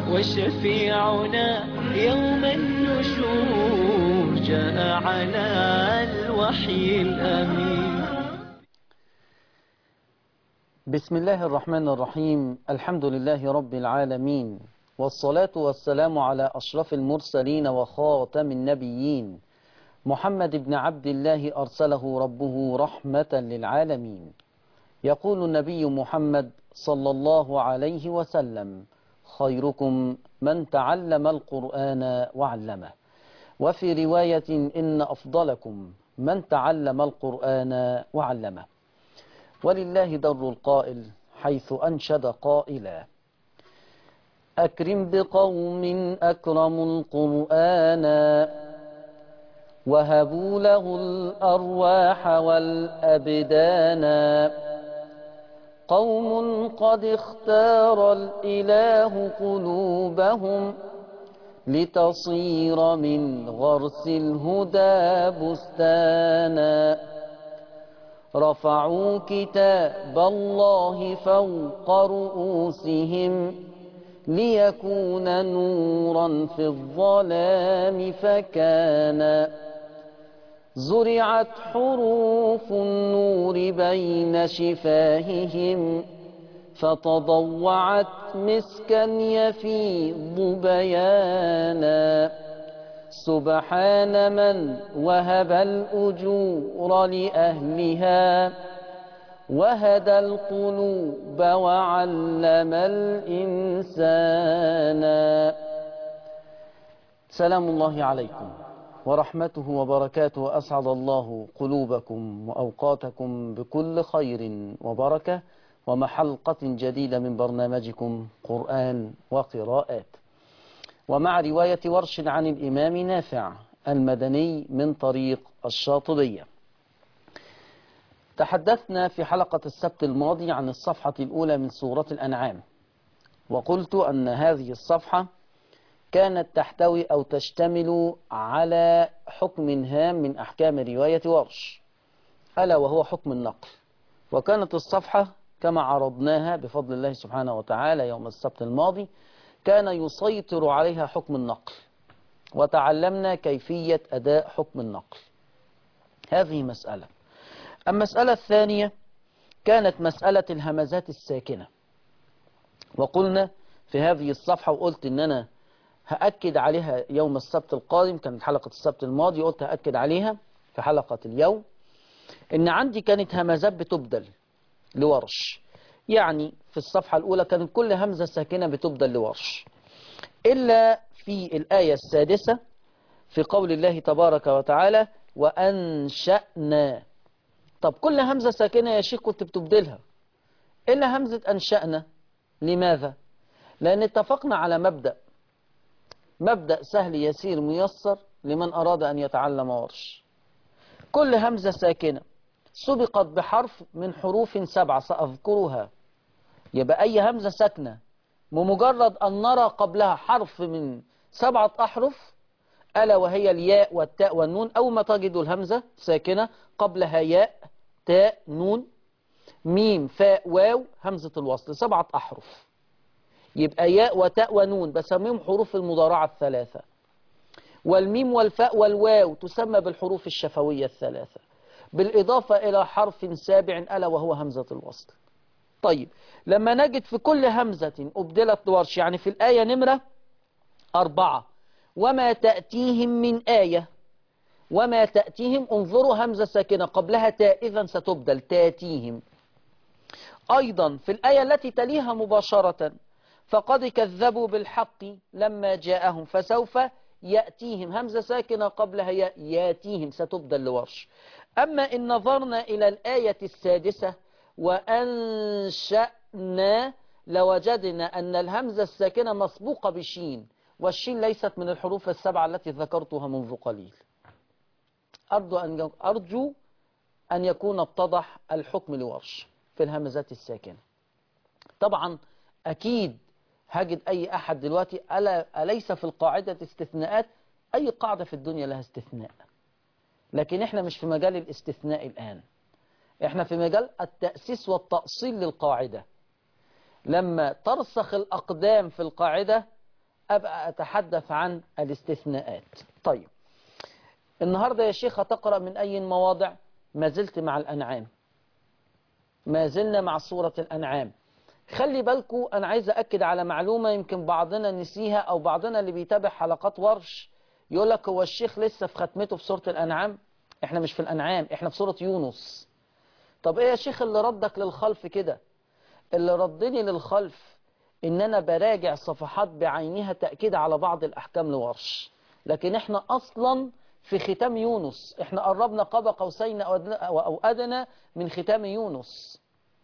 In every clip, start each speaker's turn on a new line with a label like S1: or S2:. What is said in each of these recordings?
S1: وشفيعنا يوم النشور جاء على الوحي الأمين
S2: بسم الله الرحمن الرحيم الحمد لله رب العالمين والصلاة والسلام على أشرف المرسلين وخاتم النبيين محمد بن عبد الله أرسله ربه رحمة للعالمين يقول النبي محمد صلى الله عليه وسلم خيركم من تعلم القرآن وعلمه وفي رواية إن أفضلكم من تعلم القرآن وعلمه ولله در القائل حيث أنشد قائلا أكرم بقوم أكرموا القرآن وهبوا له الأرواح والأبدان قوم قد اختار الإله قلوبهم لتصير من غرس الهدى بستانا رفعوا كتاب الله فوق رؤوسهم ليكون نورا في الظلام فكان زرعت حروف النور بين شفاههم فتضوعت مسكا يفيض بيانا سبحان من وهب الأجور لأهلها وهدى القلوب وعلم الإنسان سلام الله عليكم ورحمته وبركاته أسعد الله قلوبكم وأوقاتكم بكل خير وبركة ومحلقة جديدة من برنامجكم قرآن وقراءات ومع رواية ورش عن الإمام نافع المدني من طريق الشاطبية تحدثنا في حلقة السبت الماضي عن الصفحة الأولى من سورة الأنعام وقلت أن هذه الصفحة كانت تحتوي أو تشتمل على حكم هام من أحكام رواية ورش ألا وهو حكم النقل وكانت الصفحة كما عرضناها بفضل الله سبحانه وتعالى يوم السبت الماضي كان يسيطر عليها حكم النقل وتعلمنا كيفية أداء حكم النقل هذه مسألة المسألة الثانية كانت مسألة الهمزات الساكنة وقلنا في هذه الصفحة وقلت أن أنا هأكد عليها يوم السبت القادم كانت حلقة السبت الماضي قلت هأكد عليها في حلقة اليوم إن عندي كانت همزات بتبدل لورش يعني في الصفحة الأولى كانت كل همزة ساكنة بتبدل لورش إلا في الآية السادسة في قول الله تبارك وتعالى وأنشأنا طب كل همزة ساكنة يا شيخ كنت بتبدلها إلا همزة أنشأنا لماذا؟ لأن اتفقنا على مبدأ مبدأ سهل يسير ميسر لمن أراد أن يتعلم ورش كل همزة ساكنة سبقت بحرف من حروف سبعة سأذكرها يبقى أي همزة ساكنة بمجرد أن نرى قبلها حرف من سبعة أحرف ألا وهي الياء والتاء والنون أو ما تجد الهمزة ساكنة قبلها ياء تاء نون ميم فاء واو همزة الوصل سبعة أحرف يبقى ياء وتاء ونون بسميهم حروف المضارعة الثلاثة والميم والفاء والواو تسمى بالحروف الشفوية الثلاثة بالإضافة إلى حرف سابع ألا وهو همزة الوصل طيب لما نجد في كل همزة أبدلت لورش يعني في الآية نمرة أربعة وما تأتيهم من آية وما تأتيهم انظروا همزة ساكنة قبلها تاء إذا ستبدل تاتيهم أيضا في الآية التي تليها مباشرة فقد كذبوا بالحق لما جاءهم فسوف يأتيهم همزة ساكنة قبلها ياتيهم ستبدل لورش أما إن نظرنا إلى الآية السادسة وأنشأنا لوجدنا أن الهمزة الساكنة مسبوقة بشين والشين ليست من الحروف السبعة التي ذكرتها منذ قليل أرجو أن, أرجو أن يكون اتضح الحكم لورش في الهمزات الساكنة طبعا أكيد هجد أي أحد دلوقتي ألا أليس في القاعدة استثناءات أي قاعدة في الدنيا لها استثناء لكن احنا مش في مجال الاستثناء الآن احنا في مجال التأسيس والتأصيل للقاعدة لما ترسخ الأقدام في القاعدة أبقى أتحدث عن الاستثناءات طيب النهاردة يا شيخ هتقرأ من أي مواضع ما زلت مع الأنعام ما زلنا مع سورة الأنعام خلي بالكو أنا عايز أكد على معلومة يمكن بعضنا نسيها أو بعضنا اللي بيتابع حلقات ورش يقول لك هو الشيخ لسه في ختمته في سورة الأنعام احنا مش في الأنعام احنا في سورة يونس طب ايه يا شيخ اللي ردك للخلف كده اللي ردني للخلف ان انا براجع صفحات بعينها تأكيد على بعض الأحكام لورش لكن احنا أصلا في ختام يونس احنا قربنا قاب قوسين أو أدنى- أو أدنى من ختام يونس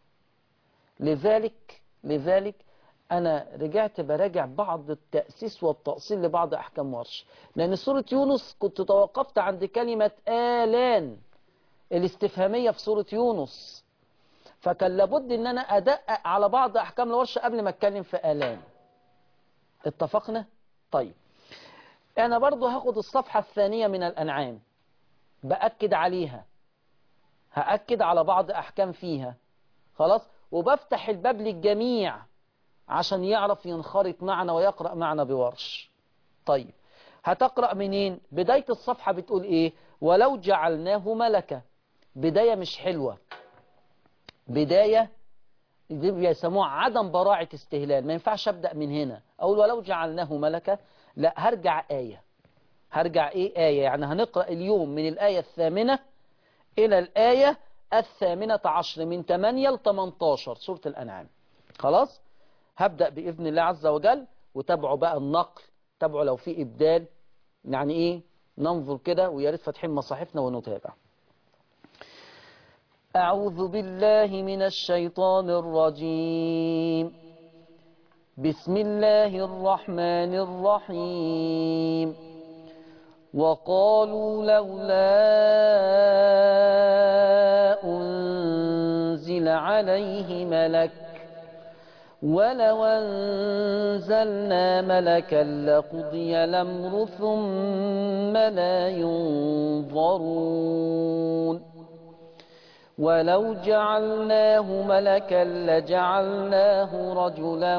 S2: لذلك لذلك أنا رجعت براجع بعض التأسيس والتأصيل لبعض أحكام ورش لأن سورة يونس كنت توقفت عند كلمة آلان الاستفهامية في سورة يونس فكان لابد ان انا ادقق على بعض احكام الورشه قبل ما اتكلم في الام اتفقنا طيب انا برضو هاخد الصفحه الثانيه من الانعام باكد عليها هاكد على بعض احكام فيها خلاص وبفتح الباب للجميع عشان يعرف ينخرط معنا ويقرا معنا بورش طيب هتقرا منين بدايه الصفحه بتقول ايه ولو جعلناه ملكا بدايه مش حلوه بداية دي بيسموها عدم براعة استهلال ما ينفعش أبدأ من هنا أقول ولو جعلناه ملكة لا هرجع آية هرجع إيه آية يعني هنقرأ اليوم من الآية الثامنة إلى الآية الثامنة عشر من 8 ل 18 سورة الأنعام خلاص هبدأ بإذن الله عز وجل وتابعوا بقى النقل تابعوا لو في إبدال يعني إيه ننظر كده ويا ريت فاتحين مصاحفنا ونتابع أعوذ بالله من الشيطان الرجيم بسم الله الرحمن الرحيم وقالوا لولا أنزل عليه ملك ولو أنزلنا ملكا لقضي الأمر ثم لا ينظرون ولو جعلناه ملكا لجعلناه رجلا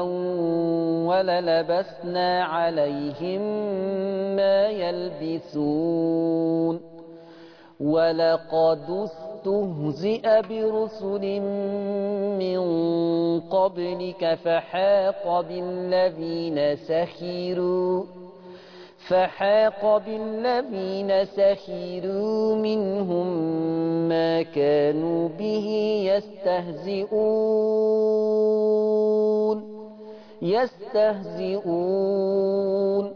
S2: وللبسنا عليهم ما يلبسون ولقد استهزئ برسل من قبلك فحاق بالذين سخروا فحاق بالذين سخروا منهم ما كانوا به يستهزئون يستهزئون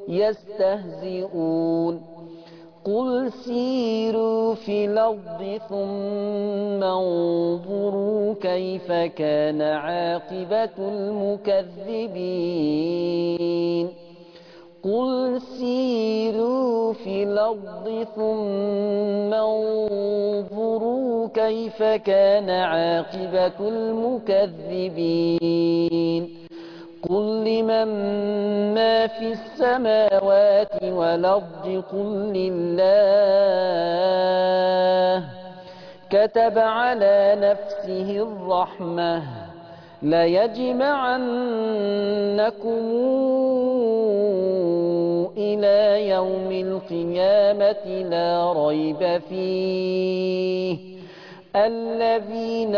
S2: يستهزئون قل سيروا في الأرض ثم انظروا كيف كان عاقبة المكذبين قل سيروا في الأرض ثم انظروا كيف كان عاقبة المكذبين قل لمن ما في السماوات والأرض قل لله كتب على نفسه الرحمة ليجمعنكم إلى يوم القيامة لا ريب فيه الذين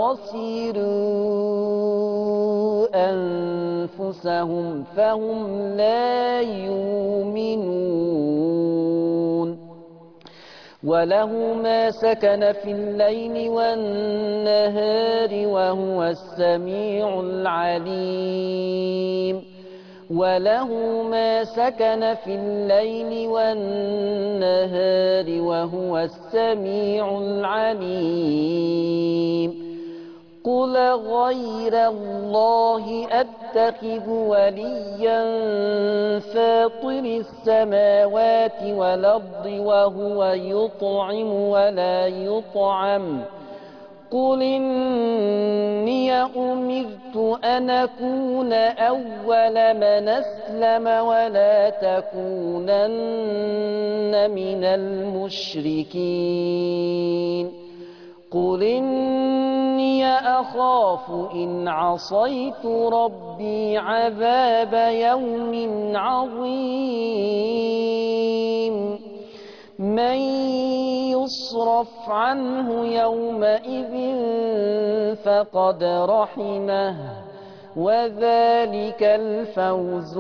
S2: خسروا أنفسهم فهم لا يؤمنون وله ما سكن في الليل والنهار وهو السميع العليم وله ما سكن في الليل والنهار وهو السميع العليم قل غير الله أتخذ وليا فاطر السماوات والأرض وهو يطعم ولا يطعم قل إني أمرت أن أكون أول من أسلم ولا تكونن من المشركين قل إني إني أخاف إن عصيت ربي عذاب يوم عظيم من يصرف عنه يومئذ فقد رحمه وذلك الفوز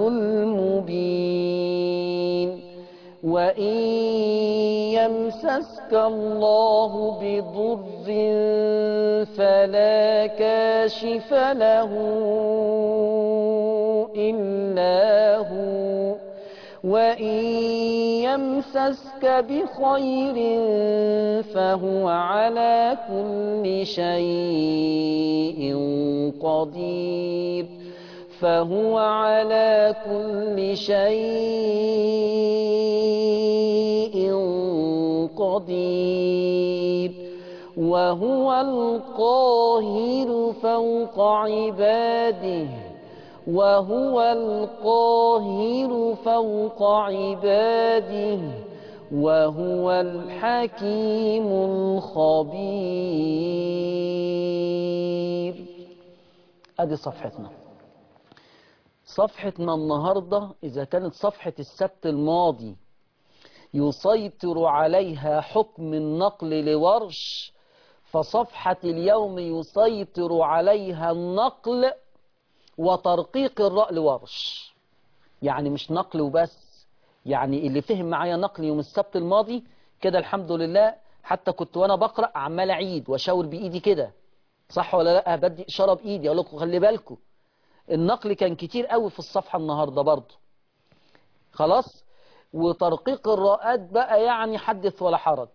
S2: المبين وإن يمسسك الله بضر فلا كاشف له إلا هو وإن يمسسك بخير فهو على كل شيء قدير فهو على كل شيء قدير وهو القاهر فوق عباده وهو القاهر فوق عباده وهو الحكيم الخبير ادي صفحتنا صفحتنا النهاردة إذا كانت صفحة السبت الماضي يسيطر عليها حكم النقل لورش فصفحة اليوم يسيطر عليها النقل وترقيق الراء لورش يعني مش نقل وبس يعني اللي فهم معايا نقل يوم السبت الماضي كده الحمد لله حتى كنت وانا بقرأ عمال اعيد واشاور بايدي كده صح ولا لا بدي اشاره بايدي اقول لكم خلي بالكم النقل كان كتير قوي في الصفحة النهاردة برضو خلاص وترقيق الراءات بقى يعني حدث ولا حرج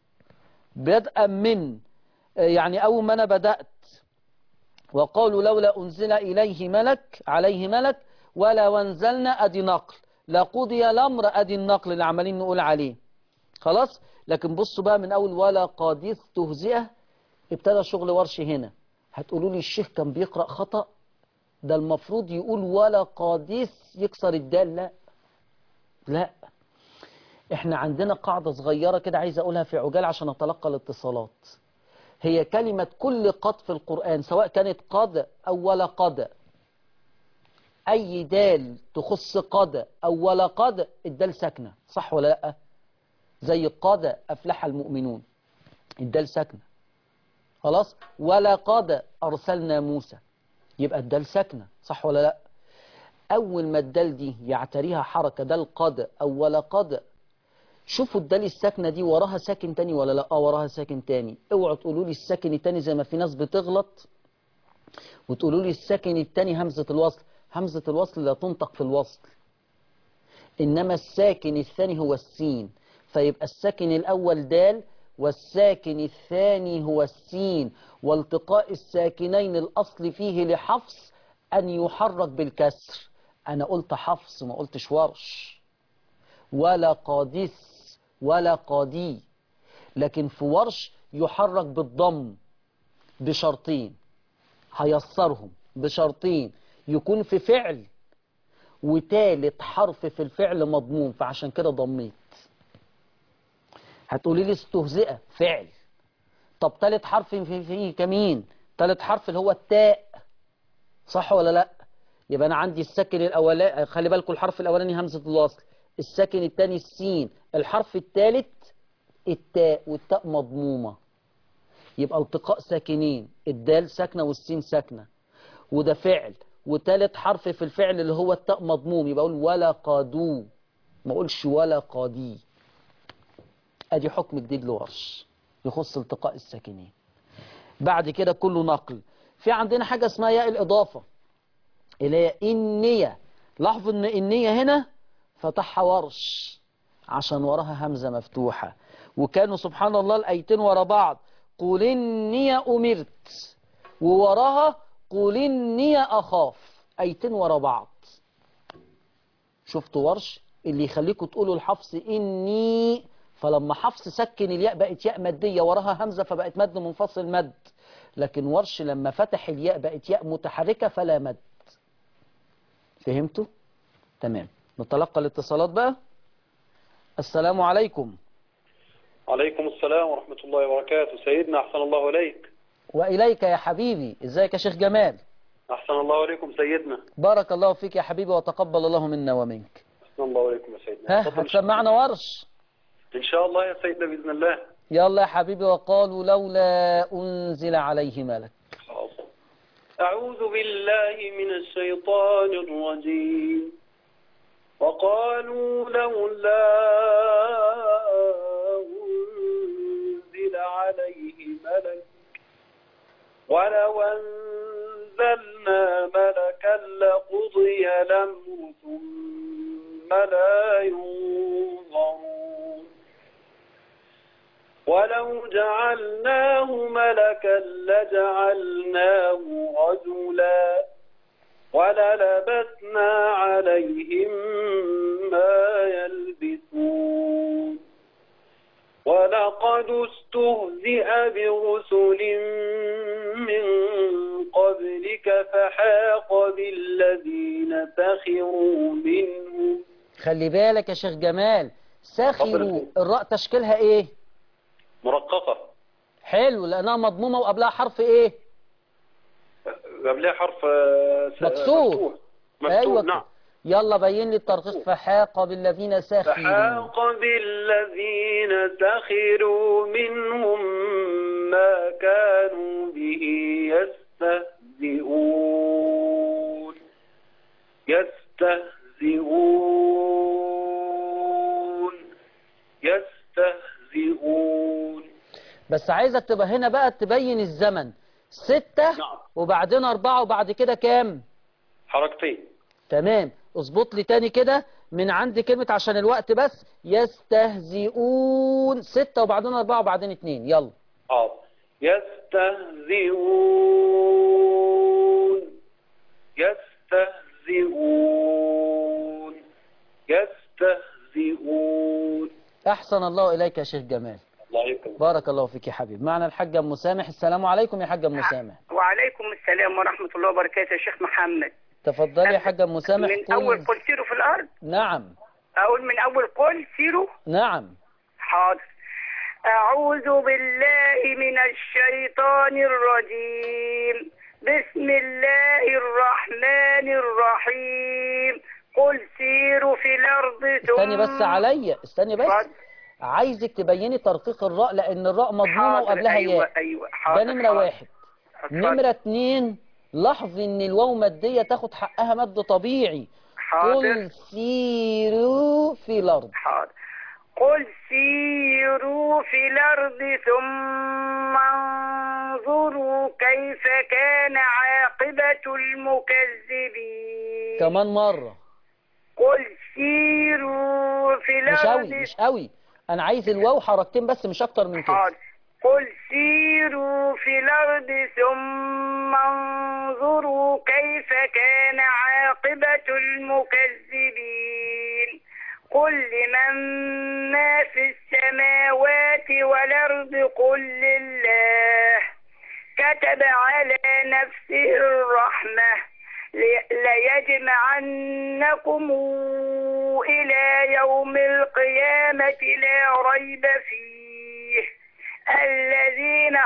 S2: بدءا من يعني أول ما أنا بدأت وقالوا لولا أنزل إليه ملك عليه ملك ولا وانزلنا أدي نقل لقضي الأمر أدي النقل اللي عمالين نقول عليه خلاص لكن بصوا بقى من أول ولا قادث تهزئه ابتدى شغل ورش هنا هتقولوا لي الشيخ كان بيقرأ خطأ ده المفروض يقول ولا قادس يكسر الدال لا لا احنا عندنا قاعدة صغيرة كده عايز اقولها في عجال عشان اتلقى الاتصالات هي كلمة كل قد في القرآن سواء كانت قد او ولا قد اي دال تخص قد او ولا قد الدال ساكنة صح ولا لا زي قد افلح المؤمنون الدال ساكنة خلاص ولا قد ارسلنا موسى يبقى الدال ساكنة صح ولا لا أول ما الدال دي يعتريها حركة دال قد أو ولا قد شوفوا الدال الساكنة دي وراها ساكن تاني ولا لا اه وراها ساكن تاني اوعوا تقولوا لي الساكن التاني زي ما في ناس بتغلط وتقولوا لي الساكن التاني همزة الوصل همزة الوصل لا تنطق في الوصل إنما الساكن الثاني هو السين فيبقى الساكن الأول دال والساكن الثاني هو السين والتقاء الساكنين الأصل فيه لحفص أن يحرك بالكسر أنا قلت حفص ما قلتش ورش ولا قادس ولا قادي لكن في ورش يحرك بالضم بشرطين هيسرهم بشرطين يكون في فعل وتالت حرف في الفعل مضموم فعشان كده ضميت هتقولي لي استهزئة فعل طب تالت حرف في فيه كمين تالت حرف اللي هو التاء صح ولا لا يبقى انا عندي الساكن الاولاني خلي بالكم الحرف الاولاني همزة الوصل الساكن الثاني السين الحرف الثالث التاء والتاء مضمومة يبقى التقاء ساكنين الدال ساكنة والسين ساكنة وده فعل وتالت حرف في الفعل اللي هو التاء مضموم يبقى اقول ولا قادو ما اقولش ولا قادي ادي حكم جديد لورش يخص التقاء الساكنين بعد كده كله نقل في عندنا حاجة اسمها ياء الإضافة اللي هي النية لاحظوا ان النية هنا فتحها ورش عشان وراها همزة مفتوحة وكانوا سبحان الله الآيتين ورا بعض قل إني أمرت ووراها قل إني أخاف آيتين ورا بعض شفتوا ورش اللي يخليكم تقولوا الحفص إني فلما حفص سكن الياء بقت ياء مادية وراها همزة فبقت مد منفصل مد لكن ورش لما فتح الياء بقت ياء متحركة فلا مد فهمتوا؟ تمام نتلقى الاتصالات بقى السلام عليكم
S3: عليكم السلام ورحمة الله وبركاته سيدنا أحسن الله إليك
S2: وإليك يا حبيبي ازيك يا شيخ جمال
S3: أحسن الله عليكم سيدنا
S2: بارك الله فيك يا حبيبي وتقبل الله منا ومنك
S3: أحسن الله عليكم يا سيدنا
S2: ها
S3: اتفضل.
S2: هتسمعنا ورش
S3: إن شاء الله يا سيدنا بإذن الله
S2: يلا يا حبيبي وقالوا لولا أنزل عليه ملك
S3: أعوذ بالله من الشيطان الرجيم وقالوا لولا أنزل عليه ملك ولو أنزلنا ملكا لقضي الأمر ثم لا ينظرون ولو جعلناه ملكا لجعلناه رجلا وللبسنا عليهم ما يلبسون ولقد استهزئ برسل من قبلك فحاق بالذين سخروا منهم
S2: خلي بالك يا شيخ جمال سخروا
S3: اتفضل.
S2: الراء تشكيلها ايه
S3: مرققة
S2: حلو لانها مضمومة وقبلها حرف ايه
S3: قبلها حرف آه، س-
S2: مكسور.
S3: مفتوح مفتوح
S2: ايوه
S3: نعم
S2: يلا بين لي الترقيق فحاق بالذين سخروا
S3: فحاق بالذين سخروا منهم ما كانوا به يستهزئون يستهزئون يستهزئون
S2: بس عايزك تبقى هنا بقى تبين الزمن ستة
S3: نعم.
S2: وبعدين أربعة وبعد كده كام
S3: حركتين
S2: تمام اظبط لي تاني كده من عند كلمة عشان الوقت بس يستهزئون ستة وبعدين أربعة وبعدين اتنين يلا
S3: حاضر يستهزئون يستهزئون يستهزئون
S2: أحسن الله إليك يا شيخ جمال
S3: الله يكرمك
S2: بارك الله فيك يا حبيب معنا الحاج أم مسامح السلام عليكم يا حاج أم مسامح
S4: وعليكم السلام ورحمة الله وبركاته يا شيخ محمد
S2: تفضلي يا حاج أم مسامح
S4: من
S2: قل-
S4: أول قل سيروا في الأرض
S2: نعم
S4: أقول من أول قل سيروا
S2: نعم
S4: حاضر أعوذ بالله من الشيطان الرجيم بسم الله الرحمن الرحيم قل سيروا في الأرض ثم
S2: استني بس عليا استني بس
S4: اتفضل.
S2: عايزك تبيني ترقيق الراء لأن الراء مضمومة
S4: حاضر
S2: وقبلها
S4: أيوة
S2: ياء
S4: أيوة
S2: ده
S4: حاضر
S2: نمرة
S4: حاضر.
S2: واحد
S4: اتفضل.
S2: نمرة اتنين لاحظ ان الواو مادية تاخد حقها مد طبيعي
S4: حاضر
S2: قل سيروا في الأرض
S4: حاضر قل سيروا في الأرض ثم انظروا كيف كان عاقبة المكذبين
S2: كمان مرة
S4: قل سيروا في
S2: مش
S4: الأرض
S2: قوي مش قوي أنا عايز الواو حركتين بس مش أكتر من كده
S4: حاضر قل سيروا في الأرض ثم انظروا كيف كان عاقبة المكذبين قل لمن ما في السماوات والأرض قل لله كتب على نفسه الرحمة لي- ليجمعنكم إلى يوم القيامة لا ريب فيه الذين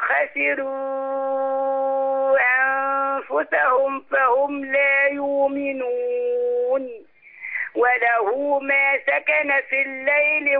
S4: خسروا أنفسهم فهم لا يؤمنون وله ما سكن في الليل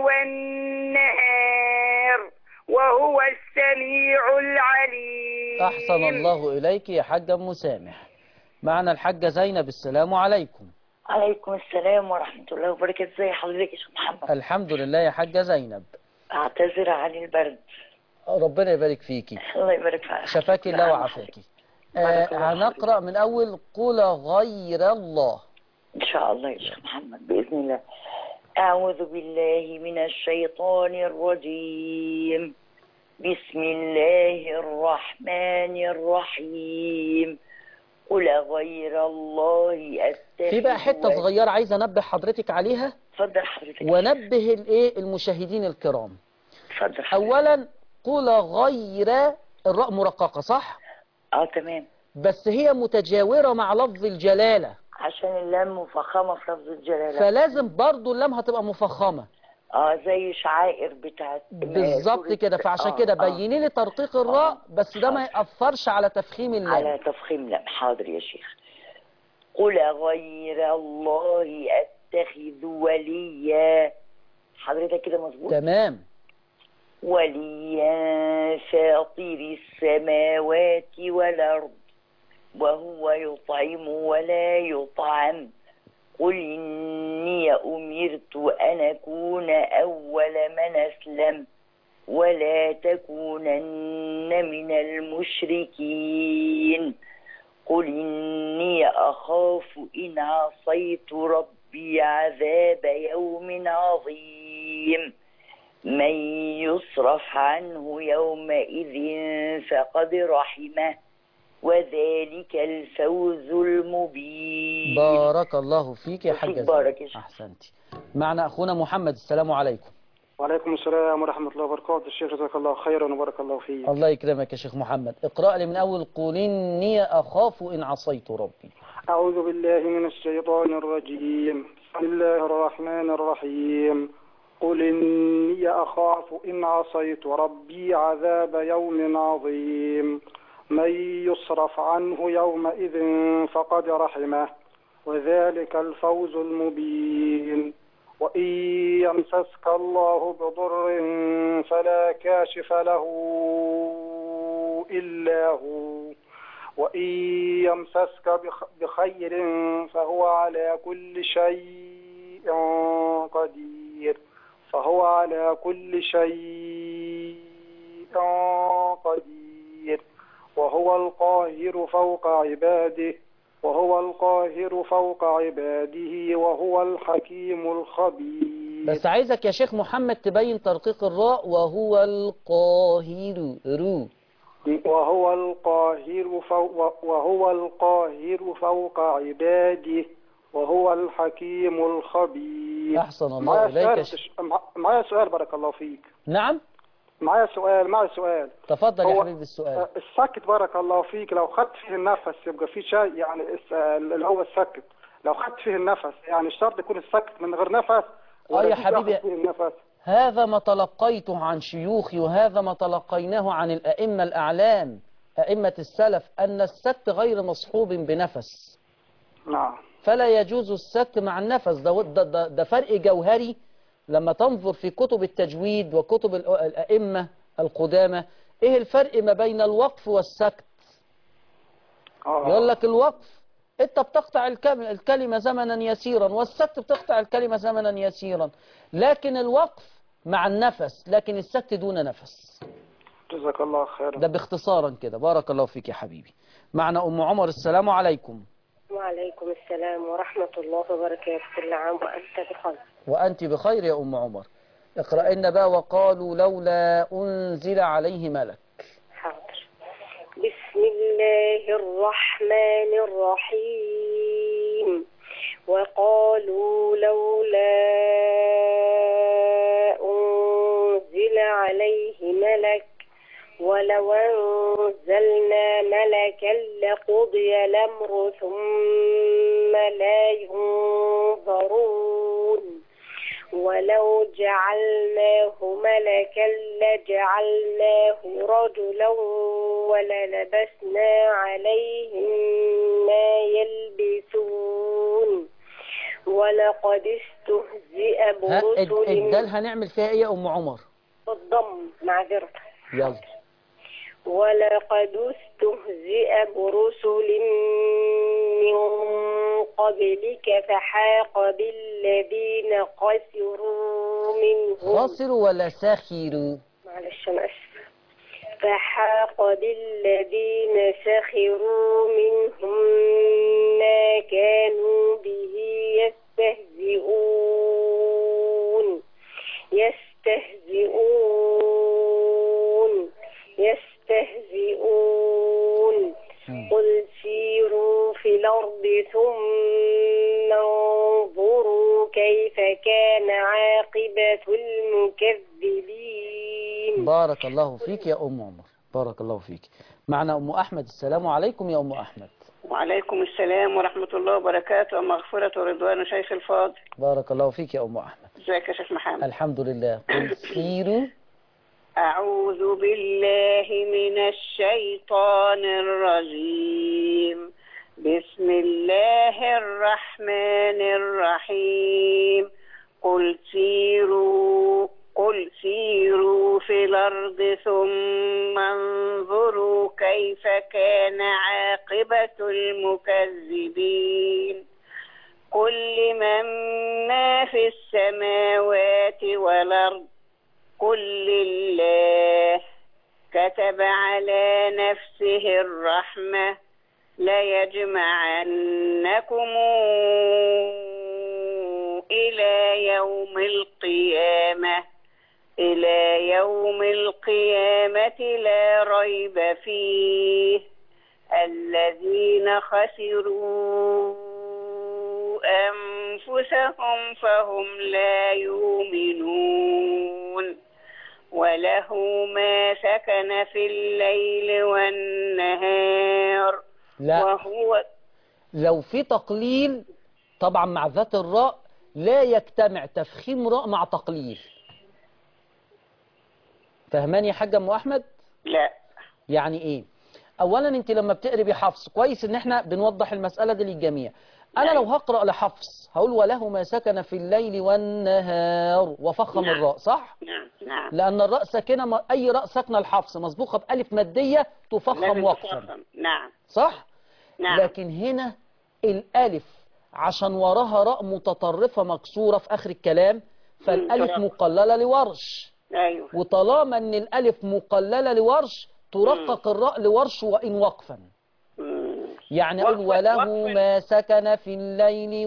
S4: والنهار وهو السميع العليم
S2: أحسن الله إليك يا حاج أم مسامح معنا الحاجة زينب السلام عليكم
S5: عليكم السلام ورحمة الله وبركاته ازي حضرتك يا شيخ محمد
S2: الحمد لله يا حاجة زينب
S5: اعتذر عن البرد
S2: ربنا يبارك فيكي
S5: الله يبارك فيك
S2: شفاكي الله وعافاكي آه
S5: بارك الله
S2: هنقرأ من أول قل غير الله
S5: ان شاء الله يا شيخ محمد بإذن الله أعوذ بالله من الشيطان الرجيم بسم الله الرحمن الرحيم قل غير الله أتخذ
S2: في بقى حتة
S5: وليا.
S2: صغيرة عايز أنبه حضرتك عليها
S5: اتفضل حضرتك
S2: ونبه الايه المشاهدين الكرام
S5: اتفضل حضرتك
S2: اولا قل غير الراء مرققه صح
S5: اه تمام
S2: بس هي متجاوره مع لفظ الجلاله
S5: عشان اللام مفخمة في لفظ الجلالة
S2: فلازم برضو اللام هتبقى مفخمه
S5: اه زي شعائر بتاعت
S2: بالظبط
S5: سورة-
S2: كده فعشان
S5: آه،
S2: كده
S5: آه.
S2: بيني لي ترقيق الراء بس ده ما يأثرش على تفخيم اللام
S5: على تفخيم لا حاضر يا شيخ قل غير الله اتخذ وليا حضرتك كده مظبوط
S2: تمام
S5: وليا فاطر السماوات والأرض وهو يطعم ولا يطعم قل إني أمرت أن أكون أول من أسلم ولا تكونن من المشركين قل إني أخاف إن عصيت ربي عذاب يوم عظيم من يصرف عنه يومئذ فقد رحمه وذلك الفوز المبين
S2: بارك الله فيك يا
S5: وفيك
S2: حاجة
S5: بارك
S2: زينب.
S5: يا شيخ.
S2: أحسنتي معنا أخونا محمد السلام عليكم
S6: وعليكم السلام ورحمة الله وبركاته الشيخ جزاك الله خيرا وبارك الله فيك
S2: الله يكرمك يا شيخ محمد اقرأ لي من أول قول إني أخاف إن عصيت ربي
S6: أعوذ بالله من الشيطان الرجيم بسم الله الرحمن الرحيم قل إني أخاف إن عصيت ربي عذاب يوم عظيم من يصرف عنه يومئذ فقد رحمه وذلك الفوز المبين وإن يمسسك الله بضر فلا كاشف له إلا هو وإن يمسسك بخ- بخير فهو على كل شيء قدير فهو على كل شيء قدير وهو القاهر فوق عباده وهو القاهر فوق عباده وهو الحكيم الخبير
S2: بس عايزك يا شيخ محمد تبين ترقيق الراء وهو القاهر رو
S6: وهو القاهر فوق وهو القاهر فوق عباده وهو الحكيم الخبير
S2: أحسن الله
S6: معايا
S2: إليك
S6: سؤال
S2: يا شيخ.
S6: تش- مع- معايا سؤال بارك الله فيك
S2: نعم
S6: معايا سؤال معايا سؤال
S2: تفضل يا
S6: هو-
S2: حبيبي السؤال
S6: آه، السكت بارك الله فيك لو خدت فيه النفس يبقى في شيء يعني الس- اللي هو السكت لو خدت فيه النفس يعني الشرط يكون السكت من غير نفس
S2: آه
S6: ولا
S2: يا
S6: في
S2: حبيبي.
S6: تاخد فيه النفس
S2: هذا ما تلقيته عن شيوخي وهذا ما تلقيناه عن الأئمة الأعلام أئمة السلف أن السكت غير مصحوب بنفس
S6: نعم
S2: فلا يجوز السكت مع النفس ده, ده, ده, ده فرق جوهري لما تنظر في كتب التجويد وكتب الأ- الأئمة القدامى إيه الفرق ما بين الوقف والسكت
S6: آه.
S2: يقول لك الوقف انت بتقطع الكلمة, الكلمة زمنا يسيرا والسكت بتقطع الكلمة زمنا يسيرا لكن الوقف مع النفس لكن السكت دون نفس
S6: جزاك الله خيرا
S2: ده باختصارا كده بارك الله فيك يا حبيبي معنا أم عمر السلام عليكم
S7: وعليكم السلام ورحمة الله وبركاته كل عام وأنت بخير
S2: وأنت بخير يا أم عمر اقرأ لنا بقى وقالوا لولا أنزل عليه ملك
S7: حاضر بسم الله الرحمن الرحيم وقالوا لولا أنزل عليه ملك ولو أنزلنا ملكا لقضي الأمر ثم لا ينظرون ولو جعلناه ملكا لجعلناه رجلا وللبسنا عليهم ما يلبسون ولقد استهزئ
S2: ها الد-
S7: برسل
S2: الدال هنعمل فيها ايه يا أم عمر
S7: بالضم معذرة
S2: يلا
S7: ولقد استهزئ برسل من قبلك فحاق بالذين خسروا منهم
S2: خاسروا ولا ساخروا
S7: معلش أنا أسفة فحاق بالذين سخروا منهم ما كانوا به يستهزئون يستهزئون يستهزئون قل سيروا في الأرض ثم انظروا كيف كان عاقبة المكذبين
S2: بارك الله فيك يا أم عمر بارك الله فيك معنا أم أحمد السلام عليكم يا أم أحمد
S8: وعليكم السلام ورحمة الله وبركاته ومغفرة ورضوان شيخ الفاضل
S2: بارك الله فيك يا أم أحمد
S4: ازيك يا شيخ محمد
S2: الحمد لله قل سيروا
S4: أعوذ بالله من الشيطان الرجيم بسم الله الرحمن الرحيم قل سيروا قل سيروا في الأرض ثم انظروا كيف كان عاقبة المكذبين قل لمن ما في السماوات والأرض قل لله كتب على نفسه الرحمة ليجمعنكم إلى يوم القيامة إلى يوم القيامة لا ريب فيه الذين خسروا أنفسهم فهم لا يؤمنون وله ما سكن في الليل والنهار
S2: لا
S4: وهو
S2: لو في تقليل طبعا مع ذات الراء لا يجتمع تفخيم راء مع تقليل فهماني يا حاج ام احمد
S4: لا
S2: يعني ايه اولا انت لما بتقري بحفص كويس ان احنا بنوضح المسألة دي للجميع انا لو هقرأ لحفص هقول وله ما سكن في الليل والنهار وفخم
S4: نعم.
S2: الراء صح
S4: نعم نعم
S2: لان الراء ساكنه م- اي راء ساكنه الحفص مسبوقه بالف ماديه تفخم
S4: لازم
S2: وقفا
S4: تفخم. نعم
S2: صح
S4: نعم
S2: لكن هنا الالف عشان وراها راء متطرفه مكسوره في اخر الكلام فالالف
S4: ترقق.
S2: مقلله لورش
S4: أيوه
S2: وطالما ان الالف مقلله لورش ترقق الراء لورش وان وقفا
S4: مم.
S2: يعني اقول
S4: وقفاً-
S2: وله
S4: وقفاً.
S2: ما سكن في الليل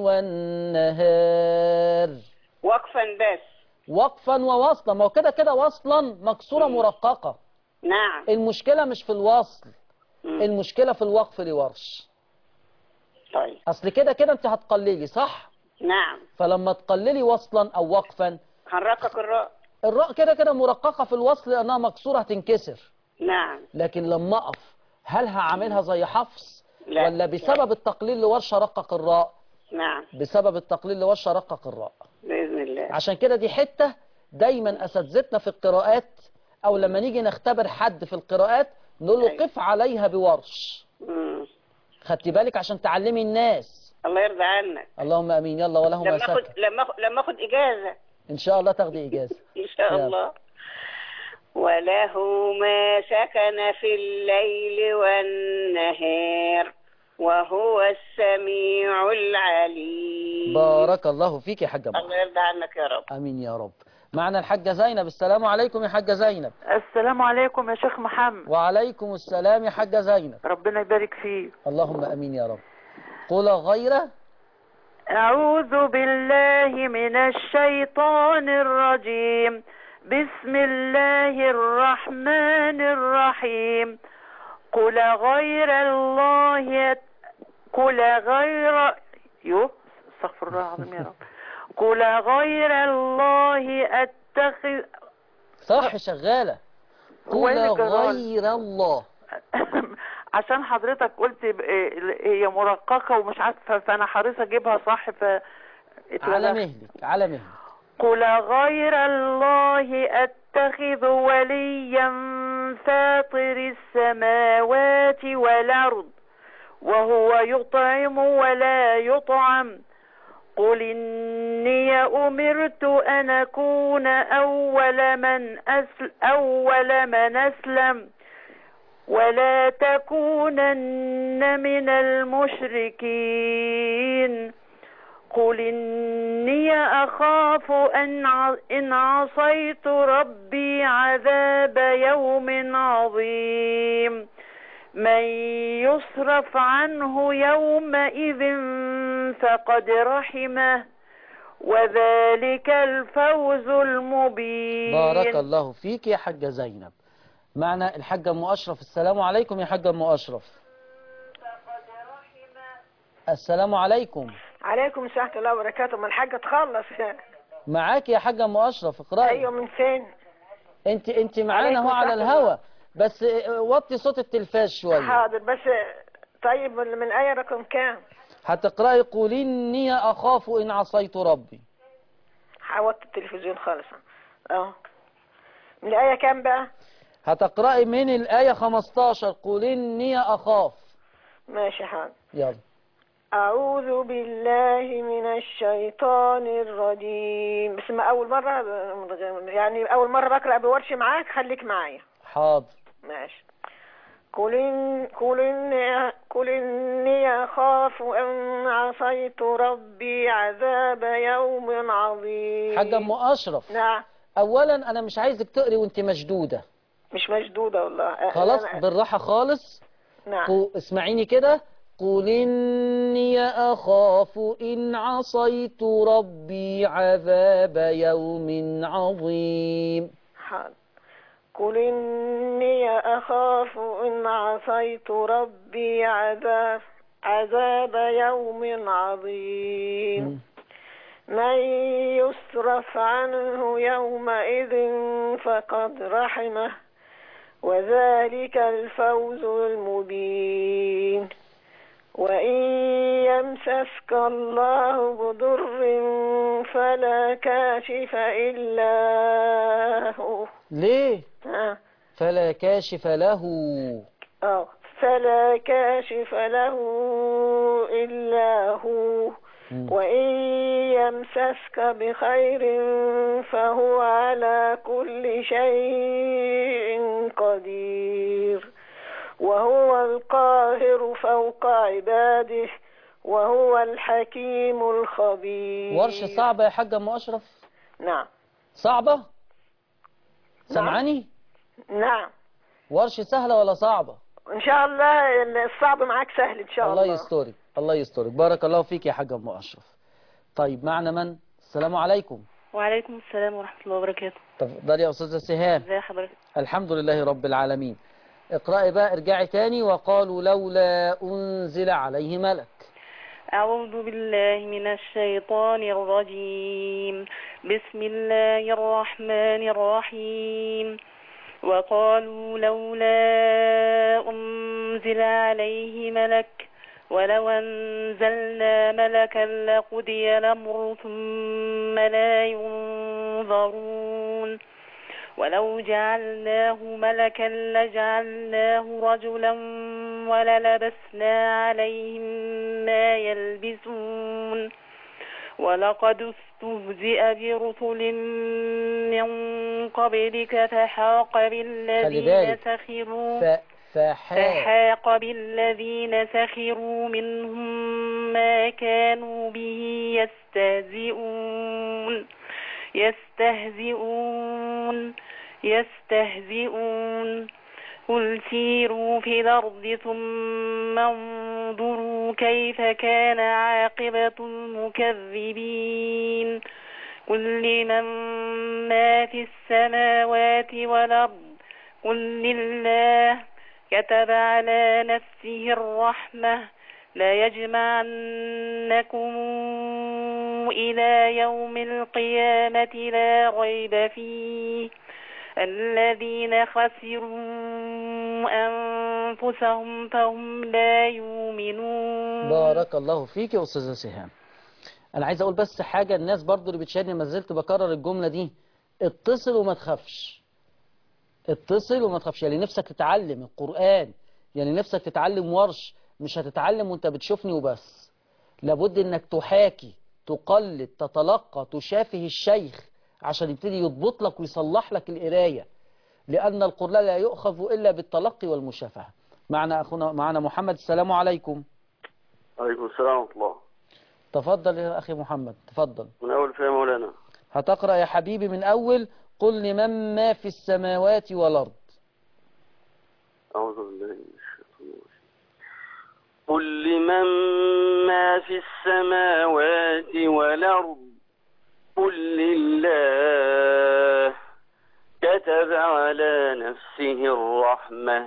S2: والنهار
S4: وقفا بس
S2: وقفا ووصلا ما هو كده كده وصلا مكسوره مرققه
S4: نعم
S2: المشكله مش في الوصل
S4: مم.
S2: المشكله في الوقف لورش
S4: طيب
S2: اصل كده كده انت هتقللي صح
S4: نعم
S2: فلما تقللي وصلا او وقفا
S4: هنرقق الراء
S2: الراء كده كده مرققه في الوصل لانها مكسوره هتنكسر
S4: نعم
S2: لكن لما اقف هل هعملها زي حفص
S4: لا.
S2: ولا بسبب التقليل لورشه رقق الراء
S4: نعم
S2: بسبب التقليل لورشه رقق الراء
S4: بإذن الله
S2: عشان كده دي حته دايما اساتذتنا في القراءات او لما نيجي نختبر حد في القراءات نقول له
S4: أيوة.
S2: قف عليها بورش
S4: مم.
S2: خدتي بالك عشان تعلمي الناس
S4: الله يرضى عنك
S2: اللهم امين يلا وله ما
S4: لما اخد
S2: سكن
S4: لما اخد لما اخد اجازه
S2: ان شاء الله تاخدي اجازه
S4: ان شاء
S2: يلا.
S4: الله وله ما سكن في الليل والنهار وهو السميع العليم
S2: بارك الله فيك يا حاجه
S4: الله
S2: مرة.
S4: يرضى عنك يا رب
S2: امين يا رب معنا الحاجه زينب السلام عليكم يا حاجه زينب
S8: السلام عليكم يا شيخ محمد
S2: وعليكم السلام يا حاجه زينب
S8: ربنا يبارك فيك
S2: اللهم امين يا رب قل غيره
S8: أعوذ بالله من الشيطان الرجيم بسم الله الرحمن الرحيم قل غير الله قل غير يو استغفر الله العظيم يا رب قل غير الله أتخذ
S2: صح شغاله
S8: هو
S2: قل
S8: إيه اللي جرالي؟
S2: غير الله
S8: عشان حضرتك قلت ب- إيه- هي مرققة ومش عارفة فأنا حريصة أجيبها صح ف
S2: على
S8: اتولدت.
S2: مهلك على مهلك
S8: قل غير الله أتخذ وليا فاطر السماوات والأرض وهو يطعم ولا يطعم قل إني أمرت أن أكون أول من أسل أول من أسلم ولا تكونن من المشركين قل إني أخاف أن ع- إن عصيت ربي عذاب يوم عظيم من يصرف عنه يومئذ فقد رحمه وذلك الفوز المبين
S2: بارك الله فيك يا حاجة زينب معنا الحاجة أم أشرف السلام عليكم يا حاجة أم أشرف السلام عليكم
S9: عليكم السلام ورحمة الله وبركاته ما الحاجة تخلص
S2: معاك يا حاجة أم أشرف اقرأي
S9: أيوة من فين
S2: انت انت معانا
S9: عليكم
S2: اهو على
S9: السلام.
S2: الهوا بس اه، وطي صوت التلفاز شوية
S9: حاضر بس طيب من من آية رقم كام
S2: هتقرأي قول إني أخاف إن عصيت ربي
S9: عوضت التلفزيون خالص اه من الآية كام بقى
S2: هتقرأي من الآية 15 قل إني أخاف
S9: ماشي حاضر
S2: يلا
S9: أعوذ بالله من الشيطان الرجيم بس ما أول مرة يعني أول مرة بقرأ بورش معاك خليك معايا
S2: حاضر
S9: ماشي قل إن قل إني قل إني أخاف أن عصيت ربي عذاب يوم عظيم
S2: حاجة أم أشرف
S9: نعم
S2: أولا أنا مش عايزك تقري وأنت مشدودة
S9: مش مشدودة والله
S2: خلاص
S9: أنا-
S2: بالراحة خالص
S9: نعم
S2: قو اسمعيني كده قل إني أخاف إن عصيت ربي عذاب يوم عظيم
S9: حاضر قل إني أخاف إن عصيت ربي عذاب عذاب يوم عظيم من يصرف عنه يومئذ فقد رحمه وذلك الفوز المبين وإن يمسسك الله بضر فلا كاشف إلا هو
S2: ليه
S9: آه.
S2: فلا كاشف له
S9: آه. فلا كاشف له إلا هو وإن يمسسك بخير فهو على كل شيء قدير وهو القاهر فوق عباده وهو الحكيم الخبير
S2: ورش صعبة يا حاجة أم أشرف
S9: نعم
S2: صعبة سمعاني
S9: نعم
S2: ورش سهلة ولا صعبة
S9: إن شاء الله الصعب معاك سهل إن شاء الله,
S2: الله يسترك الله يسترك بارك الله فيك يا حاجة أم أشرف طيب معنا من السلام عليكم
S10: وعليكم السلام ورحمة الله وبركاته
S2: تفضلي يا أستاذة سهام
S10: ازي حضرتك
S2: الحمد لله رب العالمين اقرأي بقى ارجعي تاني وقالوا لولا أنزل عليه ملك
S10: أعوذ بالله من الشيطان الرجيم بسم الله الرحمن الرحيم وقالوا لولا أنزل عليه ملك ولو أنزلنا ملكا لقضي الأمر ثم لا ينظرون ولو جعلناه ملكا لجعلناه رجلا وللبسنا عليهم ما يلبسون ولقد استهزئ برسل من قبلك فحاق
S2: خلي
S10: بالذين
S2: بالك.
S10: سخروا
S2: ف... فحاء
S10: فحاق بالذين سخروا منهم ما كانوا به يستهزئون يستهزئون يستهزئون قل سيروا في الأرض ثم انظروا كيف كان عاقبة المكذبين قل لمن ما في السماوات والأرض قل لله كتب على نفسه الرحمة لا يجمعنكم إلى يوم القيامة لا ريب فيه الذين خسروا أنفسهم فهم لا يؤمنون
S2: بارك الله فيك يا أستاذة سهام أنا عايز أقول بس حاجة الناس برضو اللي بتشاهدني ما زلت بكرر الجملة دي اتصل وما تخافش اتصل وما تخافش يعني نفسك تتعلم القرآن يعني نفسك تتعلم ورش مش هتتعلم وانت بتشوفني وبس لابد انك تحاكي تقلد تتلقى تشافه الشيخ عشان يبتدي يضبط لك ويصلح لك القراية لأن القرآن لا يؤخذ إلا بالتلقي والمشافهة معنا أخونا معنا محمد السلام عليكم
S11: عليكم السلام ورحمة الله
S2: تفضل يا أخي محمد تفضل
S11: من أول فيها مولانا
S2: هتقرأ يا حبيبي من أول قل لمن ما في السماوات والأرض
S11: أعوذ بالله من الشيطان الرجيم قل لمن ما في السماوات والأرض قل لله كتب على نفسه الرحمة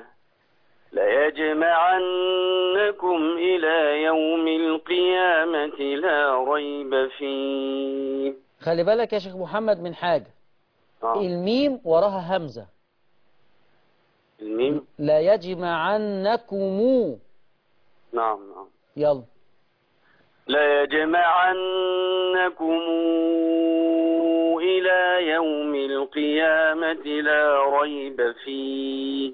S11: ليجمعنكم إلى يوم القيامة لا ريب فيه
S2: خلي بالك يا شيخ محمد من حاجة
S11: آه.
S2: الميم وراها همزة
S11: الميم
S2: لا يجمعنكم
S11: نعم نعم
S2: يلا
S11: ليجمعنكم القيامة لا ريب فيه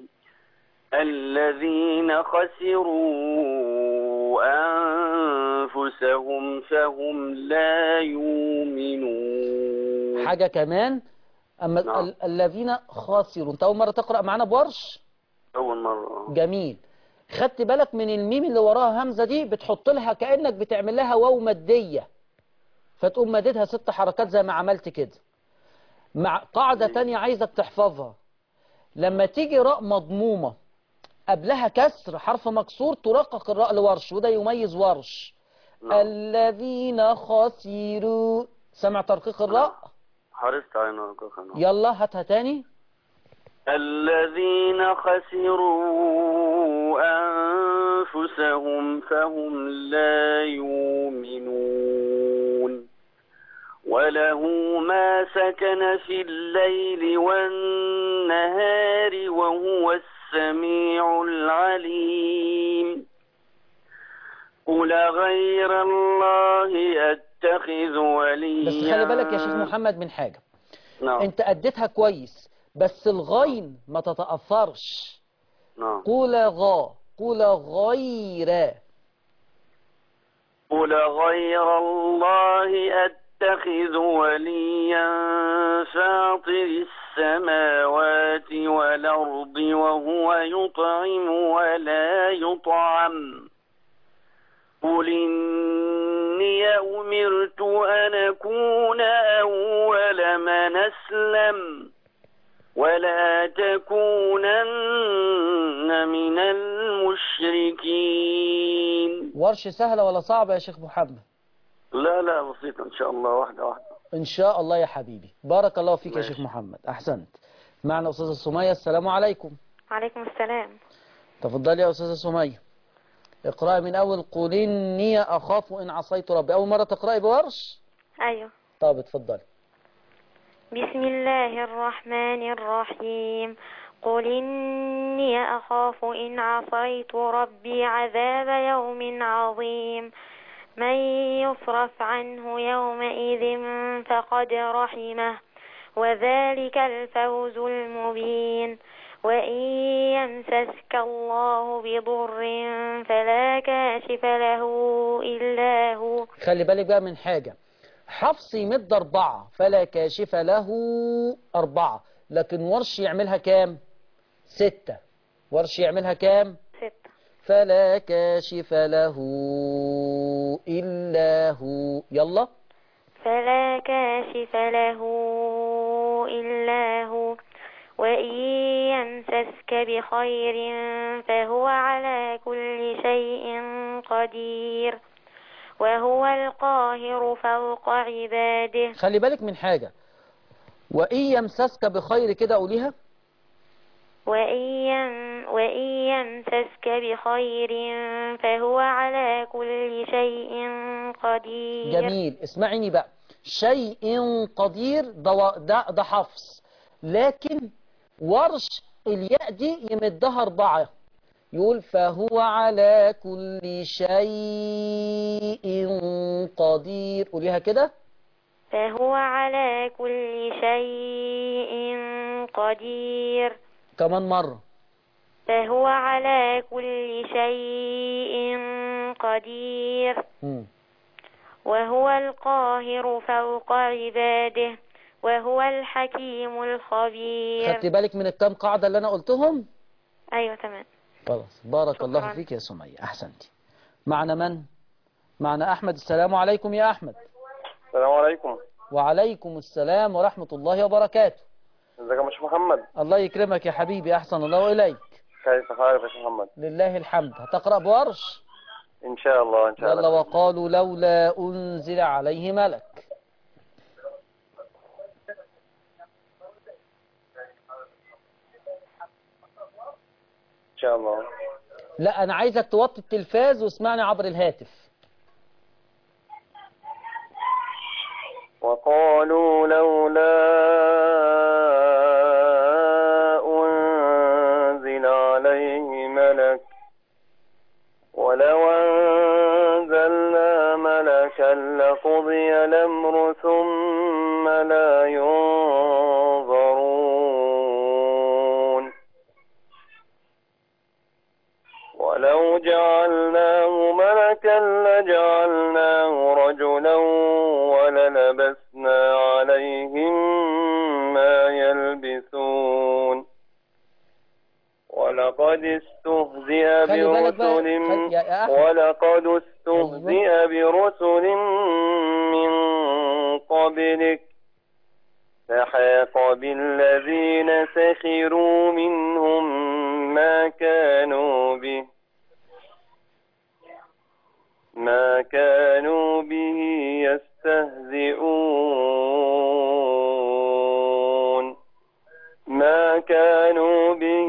S11: الذين خسروا أنفسهم فهم لا يؤمنون
S2: حاجة كمان أما
S11: نعم.
S2: ال- الذين خاسروا أنت أول مرة تقرأ معانا بورش
S11: أول مرة
S2: جميل خدت بالك من الميم اللي وراها همزة دي بتحط لها كأنك بتعمل لها واو مادية فتقوم مددها ست حركات زي ما عملت كده مع قاعدة تانية عايزك تحفظها لما تيجي راء مضمومة قبلها كسر حرف مكسور ترقق الراء لورش وده يميز ورش الذين خسروا سمع ترقيق الراء
S11: حرصت على نرققنا
S2: يلا هاتها تاني
S11: الذين خسروا أنفسهم فهم لا يؤمنون وله ما سكن في الليل والنهار وهو السميع العليم قل غير الله أتخذ وليا
S2: بس خلي بالك يا شيخ محمد من حاجة
S11: نعم
S2: انت اديتها كويس بس الغين ما تتأثرش
S11: نعم
S2: قول غا قول غير
S11: قل غير الله أتخذ وليا فاطر السماوات والأرض وهو يطعم ولا يطعم قل إني أمرت أن أكون أول من أسلم ولا تكونن من المشركين
S2: ورش سهلة ولا صعبة يا شيخ محمد
S11: لا لا بسيطة إن شاء الله واحدة واحدة
S2: ان شاء الله يا حبيبي بارك الله فيك يا شيخ محمد احسنت معنا استاذة سمية السلام عليكم
S12: وعليكم السلام
S2: تفضلي يا استاذة سمية اقرأي من اول قل اني اخاف ان عصيت ربي اول مرة تقرأي بورش
S12: أيوه
S2: طب اتفضلي
S12: بسم الله الرحمن الرحيم قل إني أخاف إن عصيت ربي عذاب يوم عظيم من يصرف عنه يومئذ فقد رحمه وذلك الفوز المبين وإن يمسسك الله بضر فلا كاشف له إلا هو
S2: خلي بالك بقى من حاجة حفص يمد أربعة فلا كاشف له أربعة لكن ورش يعملها كام ستة ورش يعملها كام
S12: ستة
S2: فلا كاشف له إلا هو يلا
S12: فلا كاشف له إلا هو وإن يمسسك بخير فهو على كل شيء قدير وهو القاهر فوق عباده
S2: خلي بالك من حاجة وإن يمسسك بخير كده قوليها
S12: وإن, يم وإن يمسسك بخير فهو على كل شيء قدير
S2: جميل اسمعيني بقى شيء قدير ده, و- ده, ده حفص لكن ورش الياء دي يمدها أربعة يقول فهو على كل شيء قدير قوليها كده
S12: فهو على كل شيء قدير
S2: كمان مرة
S12: فهو على كل شيء قدير
S2: مم.
S12: وهو القاهر فوق عباده وهو الحكيم الخبير
S2: خدت بالك من الكام قاعدة اللي أنا قلتهم
S12: أيوة تمام
S2: خلاص بارك الله
S12: شكراً.
S2: فيك يا سمية أحسنتي معنا من معنا أحمد السلام عليكم يا أحمد
S3: السلام عليكم
S2: وعليكم السلام ورحمة الله وبركاته
S3: ازيك يا شيخ محمد
S2: الله يكرمك يا حبيبي أحسن الله إليك
S3: كيف حالك يا شيخ محمد
S2: لله الحمد هتقرأ بورش
S3: ان شاء الله ان شاء
S2: يلا
S3: الله
S2: وقالوا لولا أنزل عليه ملك
S3: ان شاء الله
S2: لا أنا عايزك توطي التلفاز واسمعني عبر الهاتف
S3: وقالوا لولا أنزل عليه ملك ولو أنزلنا ملكا لقضي الأمر ثم لا ينظرون عليهم ما يلبثون ولقد استهزئ
S2: خلي بالك بقى
S3: برسل
S2: خلي- يا- يا أحمد.
S3: ولقد استهزئ برسل من قبلك فحاق بالذين سخروا منهم ما كانوا به ما كانوا به يستهزئون ما كانوا به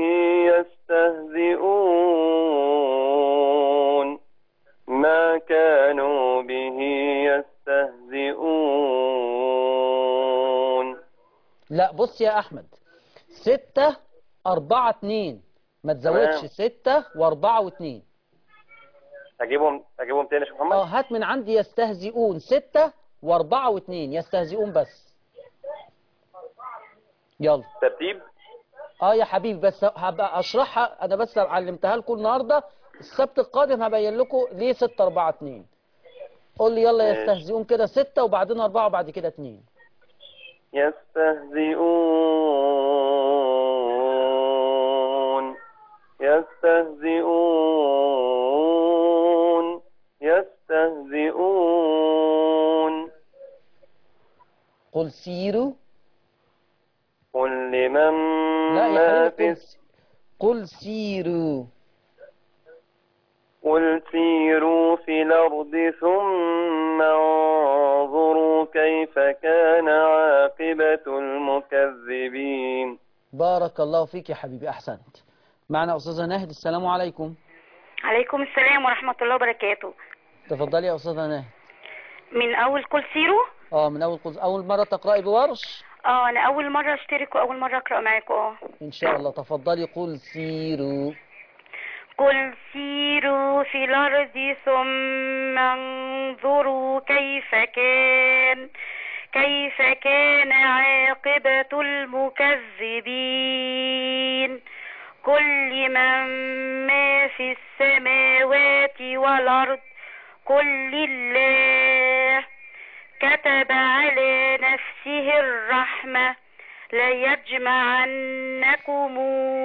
S3: يستهزئون ما كانوا به يستهزئون
S2: لا بص يا أحمد ستة أربعة اتنين ما تزودش
S3: تمام.
S2: ستة وأربعة واتنين
S3: اجيبهم اجيبهم تاني يا شيخ محمد
S2: اه هات من عندي يستهزئون ستة وأربعة واتنين يستهزئون بس يلا
S3: ترتيب
S2: اه يا حبيبي بس هبقى اشرحها انا بس علمتها لكم النهارده السبت القادم هبين لكم ليه 6 4 2 قول لي يلا
S3: ماشي.
S2: يستهزئون كده 6 وبعدين 4 وبعد كده 2
S3: يستهزئون يستهزئون يستهزئون
S2: قل سيروا
S3: قل لمن
S2: لا
S3: ما
S2: يا
S3: في
S2: حبيبي قل,
S3: الس-
S2: قل سيروا
S3: قل سيروا في الأرض ثم انظروا كيف كان عاقبة المكذبين
S2: بارك الله فيك يا حبيبي احسنت معنا استاذه ناهد السلام عليكم
S13: عليكم السلام ورحمة الله وبركاته
S2: تفضلي يا استاذه ناهد
S13: من أول كل سيرو
S2: اه من اول قل... اول مره تقراي بورش
S13: اه أنا أول مرة أشترك وأول مرة أقرأ معاكم اه
S2: ان شاء الله تفضلي قل سيروا
S13: قل سيروا في الأرض ثم انظروا كيف كان كيف كان عاقبة المكذبين كل من ما في السماوات والأرض كل الله كتب على نفسه الرحمة ليجمعنكم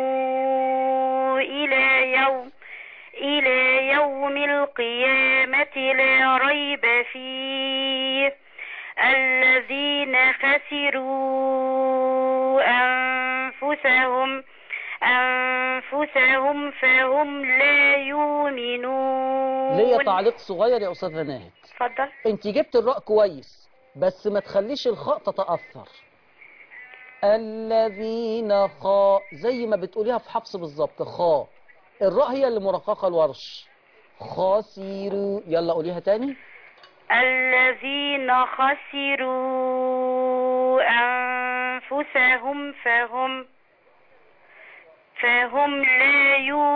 S13: إلى يوم إلى يوم القيامة لا ريب فيه الذين خسروا أنفسهم أنفسهم فهم لا يؤمنون
S2: ليا تعليق صغير يا استاذه ناهد
S13: اتفضل
S2: انت جبت الراء كويس بس ما تخليش الخاء تتأثر الذين خاء زي ما بتقوليها في حفص بالظبط خاء الراء هي اللي مرققة الورش خاسروا يلا قوليها تاني
S13: الذين خسروا أنفسهم فهم فهم لا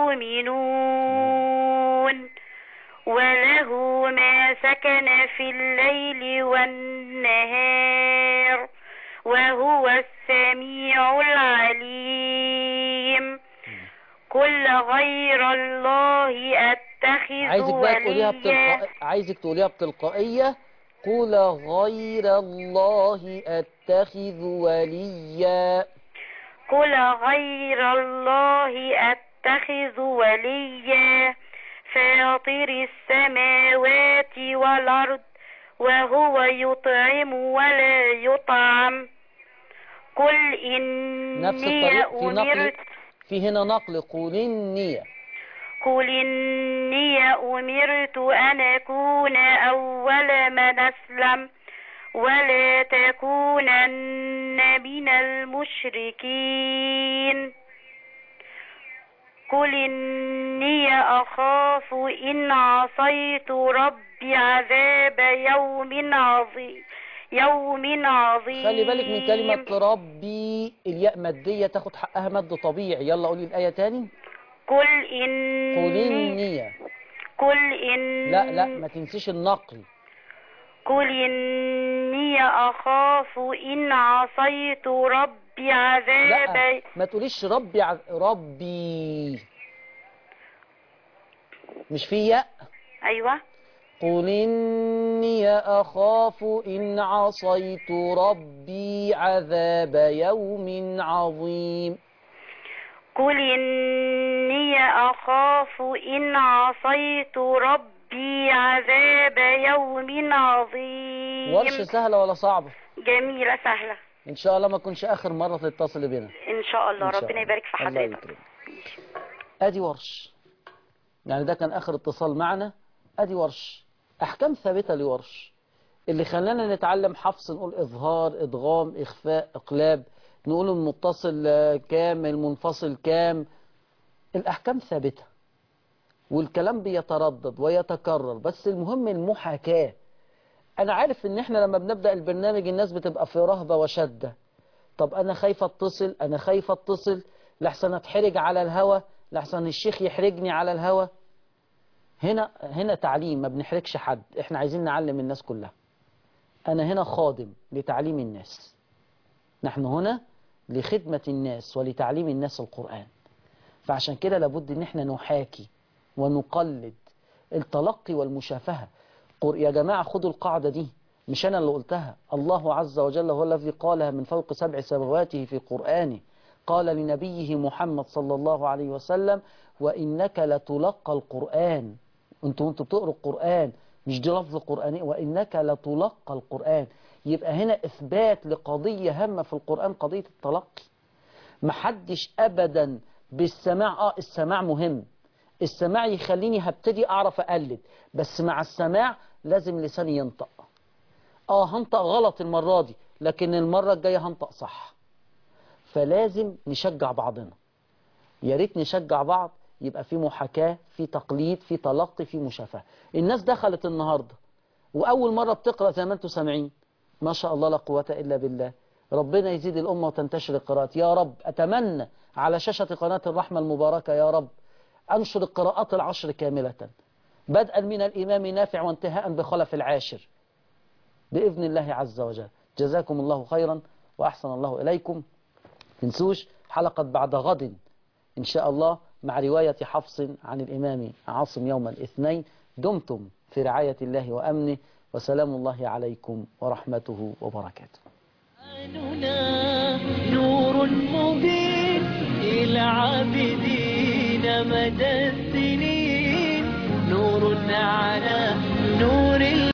S13: يؤمنون وله ما سكن في الليل والنهار وهو السميع العليم كل غير الله أتخذ
S2: عايزك بقى تقوليها
S13: وليا
S2: بتلقائية عايزك تقوليها بتلقائية قل غير الله أتخذ وليا
S13: قل غير الله أتخذ وليا فاطر السماوات والأرض وهو يطعم ولا يطعم قل
S2: نفس
S13: إني
S2: الطريق في نقل
S13: أمرت
S2: في هنا نقل قل النية
S13: قل إني أمرت أن أكون أول من أسلم ولا تكونن من المشركين قل إني أخاف إن عصيت ربي عذاب يوم عظيم يوم عظيم
S2: خلي بالك من كلمة ربي الياء مادية تاخد حقها مد طبيعي يلا قولي الآية تاني
S13: قل
S2: قل
S13: إني
S2: النية
S13: قل إني
S2: لا لا ما تنسيش النقل
S13: قل إني أخاف إن عصيت ربي عذاب
S2: لا ما تقوليش ربي ع... ربي مش في ياء
S13: أيوة
S2: قل إني أخاف إن عصيت ربي عذاب يوم عظيم
S13: قل إني أخاف إن عصيت ربي عذاب يوم عظيم
S2: ورش سهلة ولا صعبة
S13: جميلة سهلة
S2: إن شاء الله ما تكونش آخر مرة تتصل بنا
S13: إن شاء الله
S2: إن شاء
S13: ربنا
S2: الله.
S13: يبارك في
S2: الله
S13: حضرتك
S2: يكرمك. ادي ورش يعني ده كان اخر اتصال معنا ادي ورش احكام ثابته لورش اللي خلانا نتعلم حفص نقول اظهار ادغام اخفاء اقلاب نقول المتصل آه، كام المنفصل كام الاحكام ثابته والكلام بيتردد ويتكرر بس المهم المحاكاه انا عارف ان احنا لما بنبدا البرنامج الناس بتبقى في رهبه وشده طب انا خايفه اتصل انا خايفه اتصل لحسن اتحرج على الهوا لحسن الشيخ يحرجني على الهوا هنا هنا تعليم ما بنحرجش حد احنا عايزين نعلم الناس كلها انا هنا خادم لتعليم الناس نحن هنا لخدمة الناس ولتعليم الناس القرآن فعشان كده لابد ان احنا نحاكي ونقلد التلقي والمشافهة قر- يا جماعة خدوا القاعدة دي مش أنا اللي قلتها الله عز وجل هو الذي قالها من فوق سبع سماواته في قرآنه قال لنبيه محمد صلى الله عليه وسلم وإنك لتلقى القرآن انتوا انتوا بتقروا القرآن مش دي لفظ قرآني وإنك لتلقى القرآن يبقى هنا إثبات لقضية هامة في القرآن قضية التلقي محدش أبدا بالسماع آه السماع مهم السماع يخليني هبتدي أعرف أقلد بس مع السماع لازم لساني ينطق آه هنطق غلط المرة دي لكن المرة الجاية هنطق صح فلازم نشجع بعضنا يا ريت نشجع بعض يبقى في محاكاة في تقليد في تلقي في مشافهة الناس دخلت النهاردة وأول مرة بتقرأ زي ما انتم سامعين ما شاء الله لا قوة إلا بالله ربنا يزيد الأمة وتنتشر القراءات يا رب أتمنى على شاشة قناة الرحمة المباركة يا رب أنشر القراءات العشر كاملة بدءا من الإمام نافع وانتهاء بخلف العاشر بإذن الله عز وجل جزاكم الله خيرا وأحسن الله إليكم تنسوش حلقة بعد غد إن شاء الله مع رواية حفص عن الإمام عاصم يوم الاثنين دمتم في رعاية الله وأمنه وسلام الله عليكم ورحمته وبركاته
S1: قرآننا نور مبين إلى عابدين مدى الدين